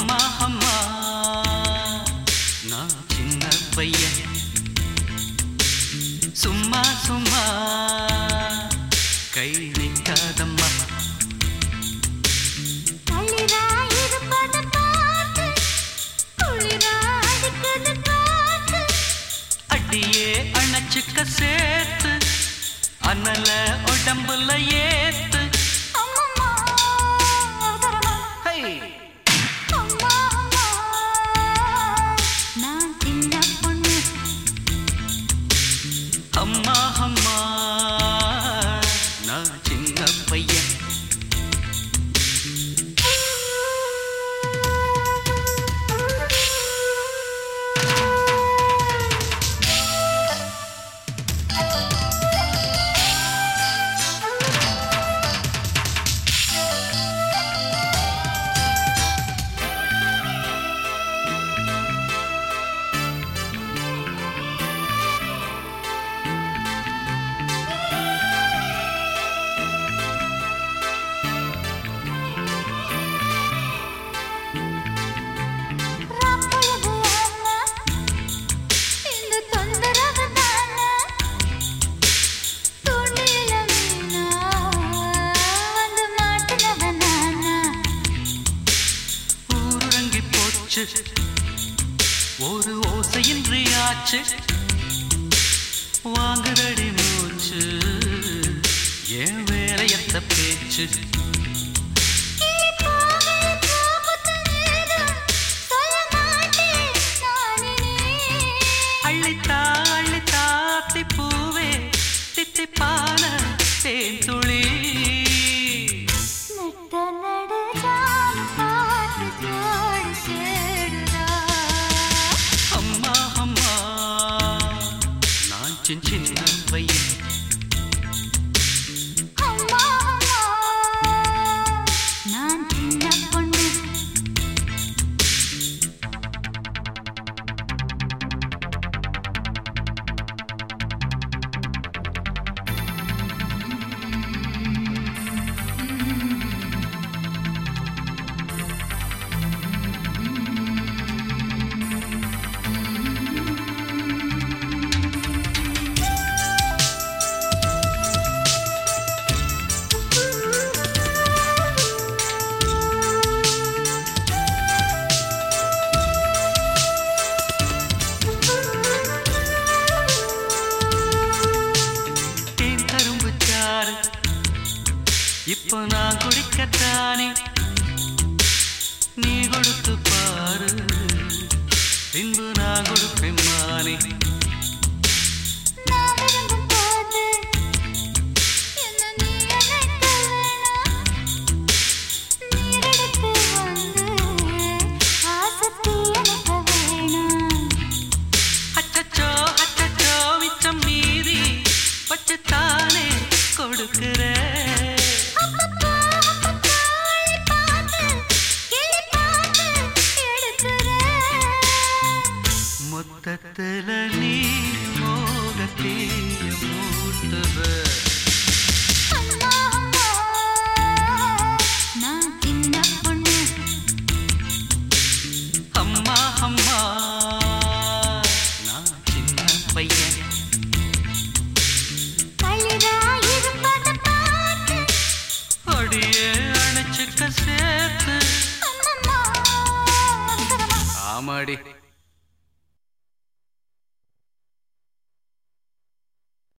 அம்மா அம்மா நான் சின்ன பையன் சும்மா சும்மா கை நிற்காதம்மா தளிரா இருப்பது பார்த்து, குளிரா அடிக்குது காத்து. அடியே அணைச்சுக்க சேர்த்து அனல உடம்புல ஏத்து அம்மம்மா, அவசரமா. ஹை அம்மா, அம்மா. நான் சின்ன பொண்ணு அம்மா அம்மா நான் சின்ன பையன் ராப்பொழுது ஆனா, இந்த தொந்தரவு தானா? தூண்டில மீனா, வந்து மாட்டுனவ நானா? ஊரங்கி போச்சு ஒரு ஓசையின்றி ஆச்சு வாங்குதடி மூச்சு என் வேலையத்த பேச்சு கிளி போகல போகுது நேரம், சொல்ல மாட்டேன் நானினே. அள்ளித்தா அள்ளித்தா பூவே தித்திப்பான தேன் துளி நெட்ட நடு ஜாம் பார்த்து ஜோடி சேருதா. அம்மா அம்மா நான் சின்ன சின்ன பையன் அம்மா, அம்மா, நான் சின்ன பொண்ணு தேன் கரும்பு சாறு இப்போ நான் குடிக்கத்தானே நீ கொடுத்து பாரு பின்பு நான் கொடுப்பேன் மானே நான் விரும்பும் போது என்ன நீ அழைக்க வேணாம். நீரெடுத்து வந்து ஆசத்தி அணைக்க வேணாம். அச்சச்சோ அச்சச்சோ மிச்சம் மீறி வச்சுத்தானே கொடுக்கிற அப்பப்பா, அப்பப்பா, அள்ளி பார்த்து, கிள்ளி பார்த்து எடுக்கிறேன். மொத்தத்துல நீ மோகத்தீய மூட்டுவ அம்மா, அம்மா, நான் சின்ன பொண்ணு அம்மா அம்மா நான் சின்ன பையன் தளிரா இருப்பதை பார்த்து, அடியே அணைச்சுக்க சேர்த்து அம்மம்மா, அவசரமா. ஆமாடி